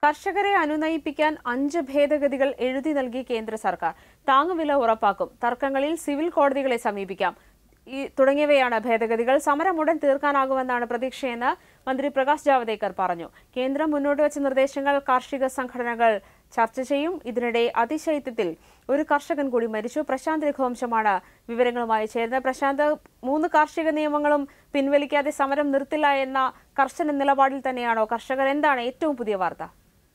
കർഷകരെ അനുനയിപ്പിക്കാൻ അഞ്ച് ഭേദഗതികൾ എഴുതി നൽകി കേന്ദ്ര സർക്കാർ താങ്ങുവില ഉറപ്പാക്കും തർക്കങ്ങളിൽ സിവിൽ കോടതികളെ സമീപിക്കാം ഈ തുടങ്ങിയവയാണ് ഭേദഗതികൾ സമരം ഉടൻ തീർക്കാനാകുമെന്നാണ് പ്രതീക്ഷയെന്ന് മന്ത്രി പ്രകാശ് ജാവദേക്കർ പറഞ്ഞു കേന്ദ്രം മുന്നോട്ട് വെച്ച നിർദ്ദേശങ്ങൾ കാർഷിക സംഘടനകൾ ചർച്ച ചെയ്യും ഇതിനിടെ അതിശൈത്യത്തിൽ ഒരു കർഷകൻ കൂടി മരിച്ചു പ്രശാന്ത് രഘുവംശമാണ് വിവരങ്ങളുമായി ചേരുന്നത് പ്രശാന്ത് മൂന്ന് കാർഷിക നിയമങ്ങളും പിൻവലിക്കാതെ സമരം നിർത്തില്ല എന്ന കർശന നിലപാടിൽ തന്നെയാണോ കർഷകർ എന്താണ് ഏറ്റവും പുതിയ വാർത്ത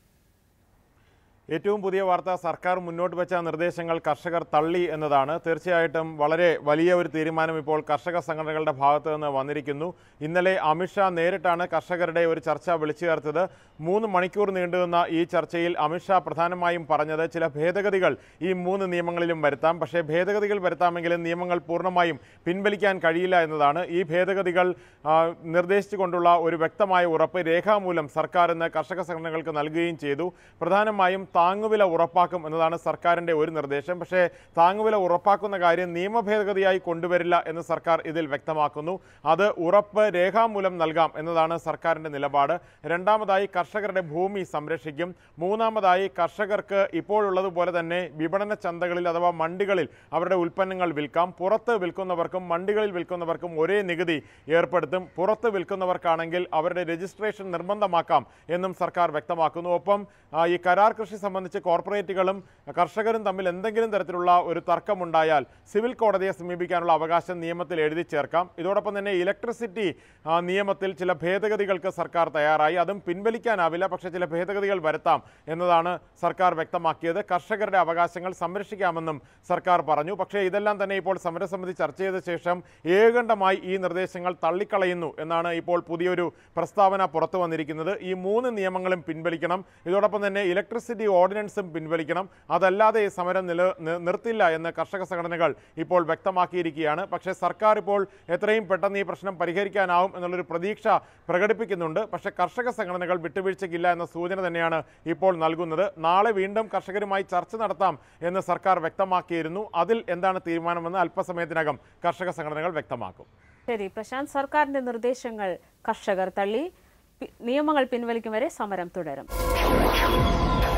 ഏറ്റവും പുതിയ വാർത്ത സർക്കാർ മുന്നോട്ട് വെച്ച നിർദ്ദേശങ്ങൾ കർഷകർ തള്ളി എന്നതാണ് തീർച്ചയായിട്ടും വളരെ വലിയ ഒരു തീരുമാനം ഇപ്പോൾ കർഷക സംഘടനകളുടെ ഭാഗത്ത് നിന്ന് വന്നിരിക്കുന്നു ഇന്നലെ അമിത്ഷാ നേരിട്ടാണ് കർഷകരുടെ ഒരു ചർച്ച വിളിച്ചു ചേർത്തത് മൂന്ന് മണിക്കൂർ നീണ്ടുനിന്ന ഈ ചർച്ചയിൽ അമിത്ഷാ പ്രധാനമായും പറഞ്ഞത് ചില ഭേദഗതികൾ ഈ മൂന്ന് നിയമങ്ങളിലും വരുത്താം പക്ഷേ ഭേദഗതികൾ വരുത്താമെങ്കിലും നിയമങ്ങൾ പൂർണ്ണമായും പിൻവലിക്കാൻ കഴിയില്ല എന്നതാണ് ഈ ഭേദഗതികൾ ആ, നിർദ്ദേശിച്ചുകൊണ്ടുള്ള ഒരു വ്യക്തമായ ഉറപ്പ് രേഖാമൂലം സർക്കാർ ഇന്ന് കർഷക സംഘടനകൾക്ക് നൽകുകയും ചെയ്തു പ്രധാനമായും താങ്ങുവില ഉറപ്പാക്കും എന്നതാണ് സർക്കാരിൻ്റെ ഒരു നിർദ്ദേശം പക്ഷേ താങ്ങുവില ഉറപ്പാക്കുന്ന കാര്യം നിയമ ഭേദഗതിയായി കൊണ്ടുവരില്ല എന്ന് സർക്കാർ ഇതിൽ വ്യക്തമാക്കുന്നു അത് ഉറപ്പ് രേഖാമൂലം നൽകാം എന്നതാണ് സർക്കാരിൻ്റെ നിലപാട് രണ്ടാമതായി കർഷകരുടെ ഭൂമി സംരക്ഷിക്കും മൂന്നാമതായി കർഷകർക്ക് ഇപ്പോഴുള്ളതുപോലെ തന്നെ വിപണന ചന്തകളിൽ അഥവാ മണ്ടികളിൽ അവരുടെ ഉൽപ്പന്നങ്ങൾ വിൽക്കാം പുറത്ത് വിൽക്കുന്നവർക്കും മണ്ടികളിൽ വിൽക്കുന്നവർക്കും ഒരേ നികുതി ഏർപ്പെടുത്തും പുറത്ത് വിൽക്കുന്നവർക്കാണെങ്കിൽ അവരുടെ രജിസ്ട്രേഷൻ നിർബന്ധമാക്കാം എന്നും സർക്കാർ വ്യക്തമാക്കുന്നു ഒപ്പം ആ, ഈ കരാർ കൃഷി സംബന്ധിച്ച് കോർപ്പറേറ്റുകളും കർഷകരും തമ്മിൽ എന്തെങ്കിലും തരത്തിലുള്ള ഒരു തർക്കമുണ്ടായാൽ സിവിൽ കോടതിയെ സമീപിക്കാനുള്ള അവകാശം നിയമത്തിൽ എഴുതി ചേർക്കാം ഇതോടൊപ്പം തന്നെ ഇലക്ട്രിസിറ്റി ആ, നിയമത്തിൽ ചില ഭേദഗതികൾക്ക് സർക്കാർ തയ്യാറായി അതും പിൻവലിക്കാനാവില്ല പക്ഷേ ചില ഭേദഗതികൾ വരുത്താം എന്നതാണ് സർക്കാർ വ്യക്തമാക്കിയത് കർഷകരുടെ അവകാശങ്ങൾ സംരക്ഷിക്കാമെന്നും സർക്കാർ പറഞ്ഞു പക്ഷേ ഇതെല്ലാം തന്നെ ഇപ്പോൾ സമരസമിതി ചർച്ച ചെയ്ത ശേഷം ഏകണ്ഠമായി ഈ നിർദ്ദേശങ്ങൾ തള്ളിക്കളയുന്നു എന്നാണ് ഇപ്പോൾ പുതിയൊരു പ്രസ്താവന പുറത്തു വന്നിരിക്കുന്നത് ഈ മൂന്ന് നിയമങ്ങളും പിൻവലിക്കണം ഇതോടൊപ്പം തന്നെ ഇലക്ട്രിസിറ്റി ഓർഡിനൻസും പിൻവലിക്കണം അതല്ലാതെ ഈ സമരം നില നി- നിർത്തില്ല എന്ന് കർഷക സംഘടനകൾ ഇപ്പോൾ വ്യക്തമാക്കിയിരിക്കുകയാണ് പക്ഷേ സർക്കാർ ഇപ്പോൾ എത്രയും പെട്ടെന്ന് ഈ പ്രശ്നം പരിഹരിക്കാനാവും എന്നുള്ളൊരു പ്രതീക്ഷ പ്രകടിപ്പിക്കുന്നുണ്ട് പക്ഷേ കർഷക സംഘടനകൾ വിട്ടുവീഴ്ചയ്ക്കില്ല എന്ന സൂചന തന്നെയാണ് ഇപ്പോൾ നൽകുന്നത് നാളെ വീണ്ടും കർഷകരുമായി ചർച്ച നടത്താം എന്ന് സർക്കാർ വ്യക്തമാക്കിയിരുന്നു അതിൽ എന്താണ് തീരുമാനമെന്ന് അല്പസമയത്തിനകം കർഷക സംഘടനകൾ വ്യക്തമാക്കും ശരി പ്രശാന്ത് സർക്കാരിന്റെ നിർദ്ദേശങ്ങൾ കർഷകർ തള്ളി പി- നിയമങ്ങൾ പിൻവലിക്കും വരെ സമരം തുടരും